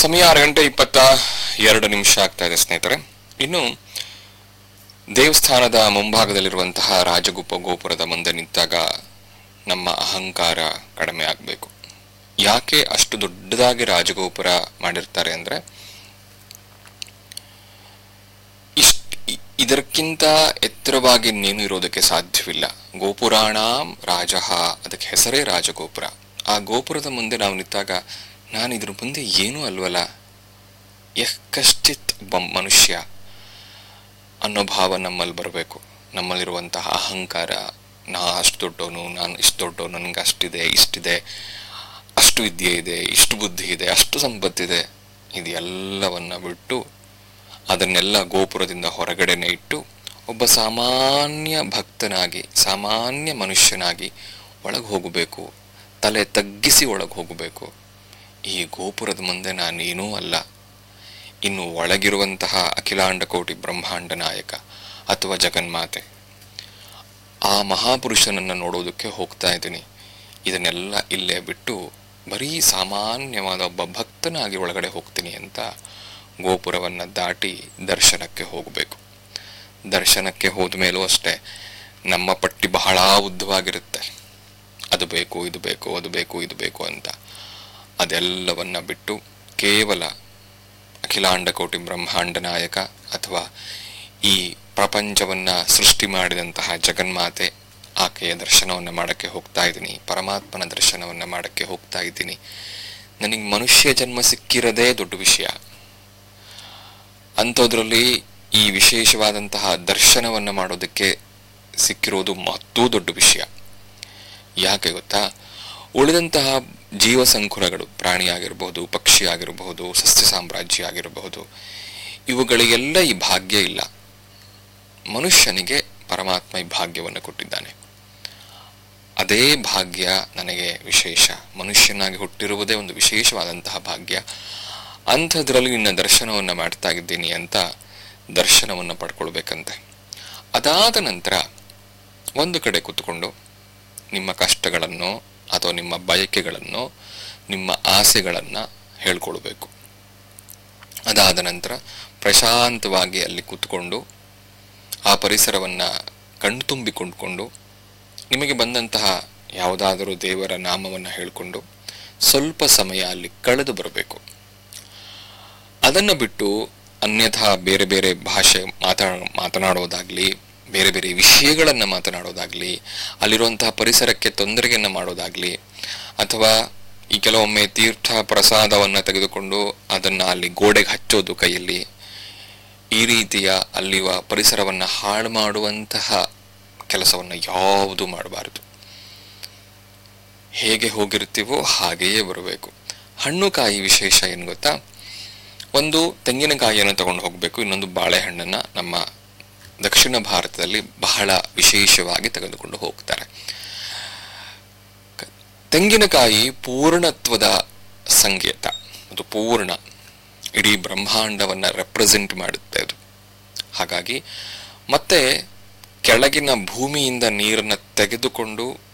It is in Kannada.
ಸಮಯ ಆರು ಗಂಟೆ ಇಪ್ಪತ್ತ ಎರಡು ನಿಮಿಷ ಆಗ್ತಾ ಇದೆ ಸ್ನೇಹಿತರೆ ಇನ್ನು ದೇವಸ್ಥಾನದ ಮುಂಭಾಗದಲ್ಲಿರುವಂತಹ ರಾಜಗುಪ್ಪ ಗೋಪುರದ ಮುಂದೆ ನಿಂತಾಗ ನಮ್ಮ ಅಹಂಕಾರ ಕಡಿಮೆ ಆಗಬೇಕು ಯಾಕೆ ಅಷ್ಟು ದೊಡ್ಡದಾಗಿ ರಾಜಗೋಪುರ ಮಾಡಿರ್ತಾರೆ ಅಂದ್ರೆ ಇಷ್ಟ್ ಇ- ಇದಕ್ಕಿಂತ ಎತ್ತರವಾಗಿ ಇನ್ನೇನು ಇರೋದಕ್ಕೆ ಸಾಧ್ಯವಿಲ್ಲ ಗೋಪುರಾಣಾಂ ರಾಜಃ ಅದಕ್ಕೆ ಹೆಸರೇ ರಾಜಗೋಪುರ ಆ ಗೋಪುರದ ಮುಂದೆ ನಾವು ನಿಂತಾಗ ನಾನು ಇದ್ರ ಮುಂದೆ ಏನೂ ಅಲ್ವಲ್ಲ ಯಃ ಕಶ್ಚಿತ್ ಒಬ್ಬ ಮನುಷ್ಯ ಅನ್ನೋ ಭಾವ ನಮ್ಮಲ್ಲಿ ಬರಬೇಕು ನಮ್ಮಲ್ಲಿರುವಂತಹ ಅಹಂಕಾರ ನಾ ಅಷ್ಟು ದೊಡ್ಡವನು ನಾನು ಇಷ್ಟು ದೊಡ್ಡವನು ನನಗೆ ಅಷ್ಟಿದೆ ಇಷ್ಟಿದೆ ಅಷ್ಟು ವಿದ್ಯೆ ಇದೆ ಇಷ್ಟು ಬುದ್ಧಿ ಇದೆ ಅಷ್ಟು ಸಂಪತ್ತಿದೆ ಇದೆಲ್ಲವನ್ನ ಬಿಟ್ಟು ಅದನ್ನೆಲ್ಲ ಗೋಪುರದಿಂದ ಹೊರಗಡೆನೆ ಇಟ್ಟು ಒಬ್ಬ ಸಾಮಾನ್ಯ ಭಕ್ತನಾಗಿ ಸಾಮಾನ್ಯ ಮನುಷ್ಯನಾಗಿ ಒಳಗೆ ಹೋಗಬೇಕು ತಲೆ ತಗ್ಗಿಸಿ ಒಳಗೆ ಹೋಗಬೇಕು ಈ ಗೋಪುರದ ಮುಂದೆ ನಾನೇನೂ ಅಲ್ಲ ಇನ್ನು ಒಳಗಿರುವಂತಹ ಅಖಿಲಾಂಡ ಕೋಟಿ ಬ್ರಹ್ಮಾಂಡ ನಾಯಕ ಅಥವಾ ಜಗನ್ಮಾತೆ ಆ ಮಹಾಪುರುಷನನ್ನು ನೋಡೋದಕ್ಕೆ ಹೋಗ್ತಾ ಇದ್ದೀನಿ ಇದನ್ನೆಲ್ಲ ಇಲ್ಲೇ ಬಿಟ್ಟು ಬರೀ ಸಾಮಾನ್ಯವಾದ ಒಬ್ಬ ಭಕ್ತನಾಗಿ ಒಳಗಡೆ ಹೋಗ್ತೀನಿ ಅಂತ ಗೋಪುರವನ್ನ ದಾಟಿ ದರ್ಶನಕ್ಕೆ ಹೋಗಬೇಕು ದರ್ಶನಕ್ಕೆ ಹೋದ ಮೇಲೂ ಅಷ್ಟೇ ನಮ್ಮ ಪಟ್ಟಿ ಬಹಳ ಉದ್ದವಾಗಿರುತ್ತೆ ಅದು ಬೇಕು ಇದು ಬೇಕು ಅದು ಬೇಕು ಇದು ಬೇಕು ಅಂತ ಅದೆಲ್ಲವನ್ನ ಬಿಟ್ಟು ಕೇವಲ ಅಖಿಲಾಂಡ ಕೋಟಿ ಬ್ರಹ್ಮಾಂಡ ನಾಯಕ ಅಥವಾ ಈ ಪ್ರಪಂಚವನ್ನ ಸೃಷ್ಟಿ ಮಾಡಿದಂತಹ ಜಗನ್ಮಾತೆ ಆಕೆಯ ದರ್ಶನವನ್ನ ಮಾಡಕ್ಕೆ ಹೋಗ್ತಾ ಇದ್ದೀನಿ ಪರಮಾತ್ಮನ ದರ್ಶನವನ್ನ ಮಾಡಕ್ಕೆ ಹೋಗ್ತಾ ಇದ್ದೀನಿ ನನಗೆ ಮನುಷ್ಯ ಜನ್ಮ ಸಿಕ್ಕಿರದೇ ದೊಡ್ಡ ವಿಷಯ ಅಂಥದ್ರಲ್ಲಿ ಈ ವಿಶೇಷವಾದಂತಹ ದರ್ಶನವನ್ನ ಮಾಡೋದಕ್ಕೆ ಸಿಕ್ಕಿರೋದು ಮತ್ತೂ ದೊಡ್ಡ ವಿಷಯ ಯಾಕೆ ಗೊತ್ತಾ ಉಳಿದಂತಹ ಜೀವ ಸಂಕುಲಗಳು ಪ್ರಾಣಿ ಆಗಿರಬಹುದು ಪಕ್ಷಿ ಆಗಿರಬಹುದು ಸಸ್ಯ ಸಾಮ್ರಾಜ್ಯ ಆಗಿರಬಹುದು ಇವುಗಳಿಗೆಲ್ಲ ಈ ಭಾಗ್ಯ ಇಲ್ಲ ಮನುಷ್ಯನಿಗೆ ಪರಮಾತ್ಮ ಈ ಭಾಗ್ಯವನ್ನು ಕೊಟ್ಟಿದ್ದಾನೆ ಅದೇ ಭಾಗ್ಯ ನನಗೆ ವಿಶೇಷ ಮನುಷ್ಯನಾಗಿ ಹುಟ್ಟಿರುವುದೇ ಒಂದು ವಿಶೇಷವಾದಂತಹ ಭಾಗ್ಯ ಅಂಥದ್ರಲ್ಲಿ ನಿನ್ನ ದರ್ಶನವನ್ನ ಮಾಡ್ತಾ ಇದ್ದೀನಿ ಅಂತ ದರ್ಶನವನ್ನ ಪಡ್ಕೊಳ್ಬೇಕಂತೆ ಅದಾದ ನಂತರ ಒಂದು ಕಡೆ ಕೂತ್ಕೊಂಡು ನಿಮ್ಮ ಕಷ್ಟಗಳನ್ನು ಅಥವಾ ನಿಮ್ಮ ಬಯಕೆಗಳನ್ನು ನಿಮ್ಮ ಆಸೆಗಳನ್ನು ಹೇಳ್ಕೊಳ್ಬೇಕು ಅದಾದ ನಂತರ ಪ್ರಶಾಂತವಾಗಿ ಅಲ್ಲಿ ಕೂತ್ಕೊಂಡು ಆ ಪರಿಸರವನ್ನ ಕಣ್ತುಂಬಿಕೊಂಡ್ಕೊಂಡು ನಿಮಗೆ ಬಂದಂತಹ ಯಾವುದಾದರೂ ದೇವರ ನಾಮವನ್ನು ಹೇಳಿಕೊಂಡು ಸ್ವಲ್ಪ ಸಮಯ ಅಲ್ಲಿ ಕಳೆದು ಬರಬೇಕು ಅದನ್ನು ಬಿಟ್ಟು ಅನ್ಯಥಾ ಬೇರೆ ಬೇರೆ ಭಾಷೆ ಮಾತಾ ಮಾತನಾಡೋದಾಗ್ಲಿ ಬೇರೆ ಬೇರೆ ವಿಷಯಗಳನ್ನ ಮಾತನಾಡೋದಾಗ್ಲಿ ಅಲ್ಲಿರುವಂತಹ ಪರಿಸರಕ್ಕೆ ತೊಂದರೆಯನ್ನ ಮಾಡೋದಾಗ್ಲಿ ಅಥವಾ ಈ ಕೆಲವೊಮ್ಮೆ ತೀರ್ಥ ಪ್ರಸಾದವನ್ನ ತೆಗೆದುಕೊಂಡು ಅದನ್ನ ಅಲ್ಲಿ ಗೋಡೆಗೆ ಹಚ್ಚೋದು ಕೈಯಲ್ಲಿ ಈ ರೀತಿಯ ಅಲ್ಲಿವ ಪರಿಸರವನ್ನ ಹಾಳು ಮಾಡುವಂತಹ ಕೆಲಸವನ್ನ ಯಾವುದು ಮಾಡಬಾರದು ಹೇಗೆ ಹೋಗಿರ್ತೀವೋ ಹಾಗೆಯೇ ಬರಬೇಕು ಹಣ್ಣು ಕಾಯಿ ವಿಶೇಷ ಏನು ಗೊತ್ತಾ ಒಂದು ತೆಂಗಿನಕಾಯಿಯನ್ನು ತಗೊಂಡು ಹೋಗಬೇಕು ಇನ್ನೊಂದು ಬಾಳೆಹಣ್ಣನ್ನ ನಮ್ಮ ದಕ್ಷಿಣ ಭಾರತದಲ್ಲಿ ಬಹಳ ವಿಶೇಷವಾಗಿ ತೆಗೆದುಕೊಂಡು ಹೋಗ್ತಾರೆ ಕ- ತೆಂಗಿನಕಾಯಿ ಪೂರ್ಣತ್ವದ ಸಂಕೇತ ಅದು ಪೂರ್ಣ ಇಡೀ ಬ್ರಹ್ಮಾಂಡವನ್ನ ರೆಪ್ರೆಸೆಂಟ್ ಮಾಡುತ್ತೆ ಅದು ಹಾಗಾಗಿ ಮತ್ತೆ ಕೆಳಗಿನ ಭೂಮಿಯಿಂದ ನೀರನ್ನ ತೆಗೆದುಕೊಂಡು